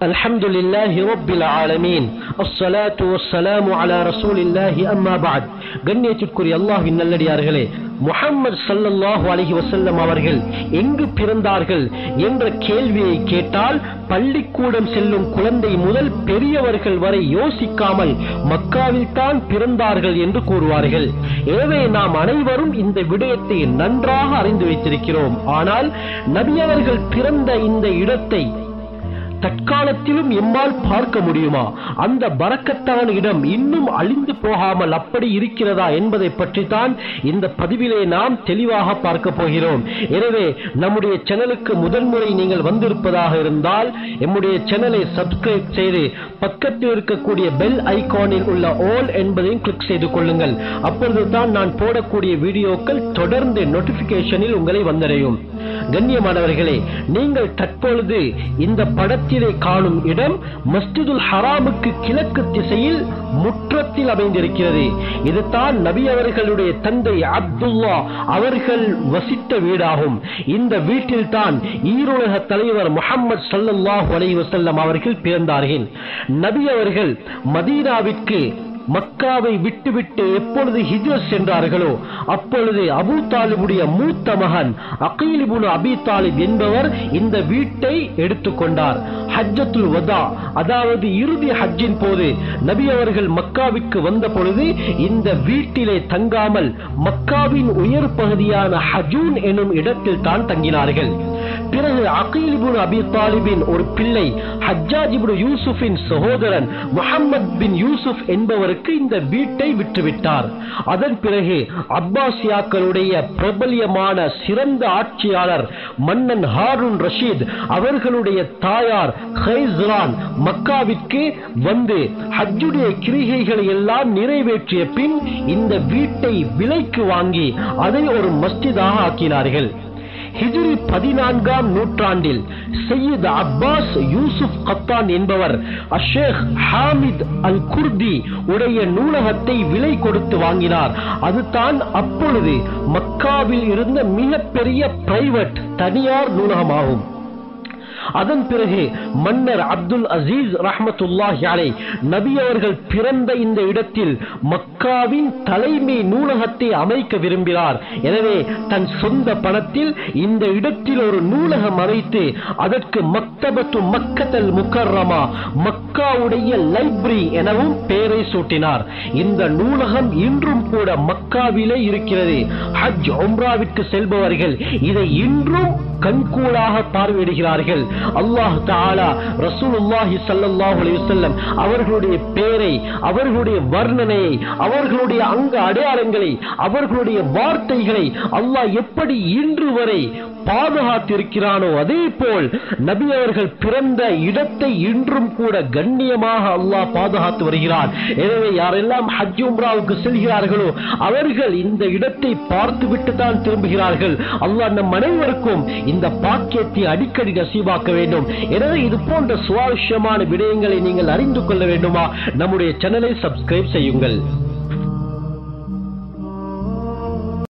الحمد لله رب العالمين الصلاة والسلام على رسول الله أما بعد கண்ணியத்திற்குரிய அல்லாஹ்வின் நல்லடியார்களே முஹம்மது ஸல்லல்லாஹு அலைஹி வஸல்லம் அவர்கள் எங்கு பிறந்தார்கள் என்ற கேள்வியை கேட்டால் பள்ளிக்கூடம் செல்லும் குழந்தை முதல் பெரியவர்கள் வரை யோசிக்காமல் மக்காவில் தான் பிறந்தார்கள் என்று கூறுவார்கள் எனவே நாம் அனைவரும் இந்த விடயத்தை நன்றாக அறிந்து வைத்திருக்கிறோம் ஆனால் நபி அவர்கள் பிறந்த இந்த இடத்தை தற்காலத்திலும் எம்மால் பார்க்க முடியுமா அந்த பறக்கத்தான இடம் இன்னும் அழிந்து போகாமல் அப்படி இருக்கிறதா என்பதை பற்றி தான் இந்த பதிவிலே நாம் தெளிவாக பார்க்க போகிறோம் எனவே நம்முடைய சேனலுக்கு முதன்முறை நீங்கள் வந்திருப்பதாக இருந்தால் எம்முடைய சேனலை சப்ஸ்கிரைப் செய்து பக்கத்தில் இருக்கக்கூடிய பெல் ஐகானில் உள்ள ஆல் என்பதையும் கிளிக் செய்து கொள்ளுங்கள் அப்பொழுது தான் நான் போடக்கூடிய வீடியோக்கள் தொடர்ந்து நோட்டிபிகேஷனில் உங்களை வந்தடையும் கண்ணியமானவர்களே நீங்கள் தற்பொழுது இந்த படத்திலே காணும் இடம் மஸ்ஜிதுல் ஹராமுக்கு கிழக்கு திசையில் முற்றத்தில் அமைந்திருக்கிறது இதுதான் நபி அவர்களுடைய தந்தை அப்துல்லா அவர்கள் வசித்த வீடாகும் இந்த வீட்டில் தான் ஈருலக தலைவர் முகமது சல்லல்லாஹு அலைஹி வஸல்லம் அவர்கள் பிறந்தார்கள் நபி அவர்கள் மதீனாவிற்கு மக்காவை விட்டுவிட்டு எப்பொழுது ஹிஜ்ரத் சென்றார்களோ அப்பொழுது அபூ தாலிபுடைய மூத்த மகன் அகீலிபுன் அபி தாலிப் என்பவர் இந்த வீட்டை எடுத்துக்கொண்டார் ஹஜ்ஜத்துல் வதா அதாவது இறுதி ஹஜ்ஜின் போது நபி அவர்கள் மக்காவிற்கு வந்த பொழுது இந்த வீட்டிலே தங்காமல் மக்காவின் உயர் பகுதியான ஹஜூன் எனும் இடத்தில் தான் தங்கினார்கள் பிறகு அகீலிபுன் அபி தாலிபின் ஒரு பிள்ளை ஹஜ்ஜாஜிபுன் யூசுஃபின் சகோதரன் முகமது பின் யூசுப் என்பவருக்கு இந்த வீட்டை விட்டுவிட்டார் அதன் பிறகு அப்பாசியாக்களுடைய பிரபல்யமான சிறந்த ஆட்சியாளர் மன்னன் ஹாரூன் ரஷீத் அவர்களுடைய தாயார் ஹைஸ்ரான் மக்காவிற்கு வந்து ஹஜ்ஜுடைய கிரிகைகளை எல்லாம் நிறைவேற்றிய பின் இந்த வீட்டை விலைக்கு வாங்கி அதை ஒரு மஸ்ஜிதாக ஆக்கினார்கள் ஹிஜ்ரி பதினான்காம் நூற்றாண்டில் சையீத் அப்பாஸ் யூசுப் கத்தான் என்பவர் அஷேக் ஹாமித் அல் குர்தி உடைய நூலகத்தை விலை கொடுத்து வாங்கினார் அதுதான் அப்பொழுது மக்காவில் இருந்த மிகப்பெரிய பிரைவேட் தனியார் நூலகமாகும் அதன் பிறகு மன்னர் அப்துல் அசீஸ் ரஹமத்துல்லாஹி அலை நபி அவர்கள் பிறந்த இந்த இடத்தில் மக்காவின் தலைமை நூலகத்தை அமைக்க விரும்பினார் எனவே தன் சொந்த பணத்தில் இந்த இடத்தில் ஒரு நூலகம் அமைத்து அதற்கு மக்தபத்து மக்கத்தல் முக்கர்ரமா மக்காவுடைய லைப்ரரி எனவும் பெயரை சூட்டினார் இந்த நூலகம் இன்றும் கூட மக்காவிலே இருக்கிறது ஹஜ் உம்ராவிற்கு செல்பவர்கள் இதை இன்றும் கண்கூடாக பார்வையிடுகிறார்கள் அல்லாஹ் தாலா ரசூலுல்லாஹி ஸல்லல்லாஹு அலைஹி வஸல்லம் அவர்களுடைய பெயரை அவர்களுடைய வர்ணனையை அவர்களுடைய அங்க அடையாளங்களை அவர்களுடைய வார்த்தைகளை அல்லாஹ் எப்படி இன்று வரை பாதுகாத்திருக்கிறானோ அதே போல் நபி அவர்கள் பிறந்த இடத்தை இன்றும் கூட கண்ணியமாக அல்லாஹ் பாதுகாத்து வருகிறார் எனவே யாரெல்லாம் ஹஜ் உம்ராவுக்கு செல்கிறார்களோ அவர்கள் இந்த இடத்தை பார்த்துவிட்டு தான் திரும்புகிறார்கள் அல்லாஹ் நம் அனைவருக்கும் இந்த பாக்கியத்தை அடிக்கடி நசீபாக்க வேண்டும் எனவே இது போன்ற சுவாரஸ்யமான விடயங்களை நீங்கள் அறிந்து கொள்ள வேண்டுமா நம்முடைய சேனலை சப்ஸ்கிரைப் செய்யுங்கள்